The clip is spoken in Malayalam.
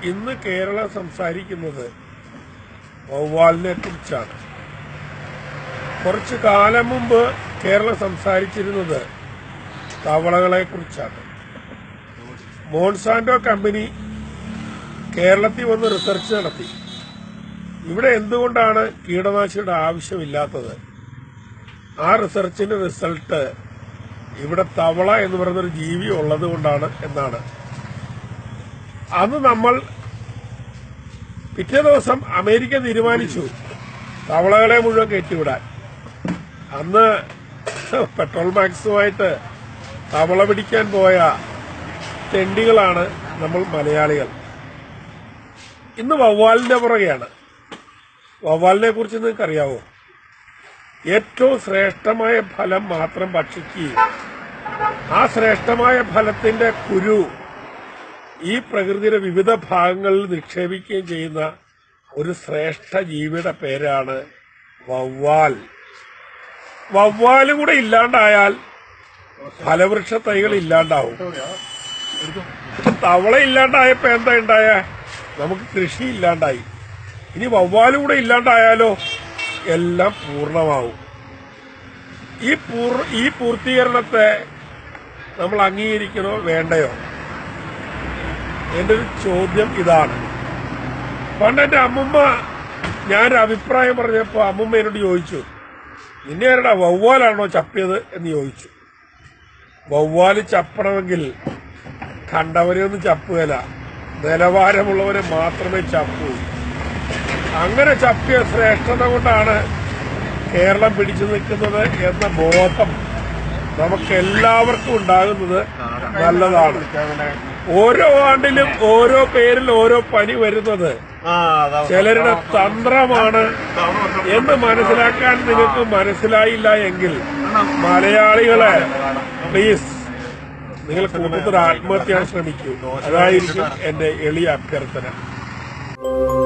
ഇന്ന് കേരളം സംസാരിക്കുന്നത് വവ്വാലിനെ കുറിച്ചാണ് കുറച്ചു കാലം മുമ്പ് കേരളം സംസാരിച്ചിരുന്നത് തവളകളെ കുറിച്ചാണ് മോൺസാൻഡോ കമ്പനി കേരളത്തിൽ വന്ന് റിസർച്ച് നടത്തി ഇവിടെ എന്തുകൊണ്ടാണ് കീടനാശിയുടെ ആവശ്യമില്ലാത്തത് ആ റിസർച്ചിന്റെ റിസൾട്ട് ഇവിടെ തവള എന്ന് പറയുന്നൊരു ജീവി ഉള്ളത് കൊണ്ടാണ് എന്നാണ് അന്ന് നമ്മൾ പിറ്റേ ദിവസം അമേരിക്ക തീരുമാനിച്ചു തവളകളെ മുഴുവൻ കയറ്റിവിടാൻ അന്ന് പെട്രോൾ മാക്സുമായിട്ട് തവള പിടിക്കാൻ പോയ തെണ്ടികളാണ് നമ്മൾ മലയാളികൾ ഇന്ന് വവ്വാലിന്റെ പുറകെയാണ് വവ്വാലിനെ കുറിച്ച് നിങ്ങൾക്ക് അറിയാവോ ഏറ്റവും ശ്രേഷ്ഠമായ ഫലം മാത്രം ഭക്ഷിക്കുകയും ആ ശ്രേഷ്ഠമായ ഫലത്തിന്റെ കുരു ഈ പ്രകൃതിയുടെ വിവിധ ഭാഗങ്ങളിൽ നിക്ഷേപിക്കുകയും ചെയ്യുന്ന ഒരു ശ്രേഷ്ഠ ജീവിയുടെ പേരാണ് വവ്വാൽ വവ്വാലും കൂടെ ഇല്ലാണ്ടായാൽ ഫലവൃക്ഷ തൈകൾ ഇല്ലാണ്ടാവും തവള ഇല്ലാണ്ടായപ്പോ എന്താ ഉണ്ടായ നമുക്ക് കൃഷി ഇല്ലാണ്ടായി ഇനി വവ്വാലും കൂടെ ഇല്ലാണ്ടായാലോ എല്ലാം പൂർണ്ണമാവും ഈ പൂർ ഈ പൂർത്തീകരണത്തെ നമ്മൾ അംഗീകരിക്കണോ വേണ്ടയോ എന്റെ ഒരു ചോദ്യം ഇതാണ് പണ്ട് എന്റെ അമ്മമ്മ ഞാനൊരു അഭിപ്രായം പറഞ്ഞപ്പോ അമ്മമ്മ എന്നോട് ചോദിച്ചു നിന്നെ ആരുടെ വവ്വാലാണോ ചപ്പിയത് എന്ന് ചോദിച്ചു വവ്വാല് ചപ്പണമെങ്കിൽ കണ്ടവരെയൊന്നും ചപ്പുകയില്ല നിലവാരമുള്ളവരെ മാത്രമേ ചപ്പൂ അങ്ങനെ ചപ്പിയ ശ്രേഷ്ഠത കൊണ്ടാണ് കേരളം പിടിച്ചു നിൽക്കുന്നത് എന്ന ബോധം നമുക്ക് എല്ലാവർക്കും ഉണ്ടാകുന്നത് നല്ലതാണ് ഓരോ ആണ്ടിലും ഓരോ പേരിൽ ഓരോ പനി വരുന്നത് ചിലരുടെ തന്ത്രമാണ് എന്ന് മനസ്സിലാക്കാൻ നിങ്ങൾക്ക് മനസ്സിലായില്ല എങ്കിൽ മലയാളികളെ പ്ലീസ് നിങ്ങൾ കൂടുതൽ ആത്മഹത്യ ശ്രമിക്കൂ അതായിരിക്കും എന്റെ എളിയ അഭ്യർത്ഥന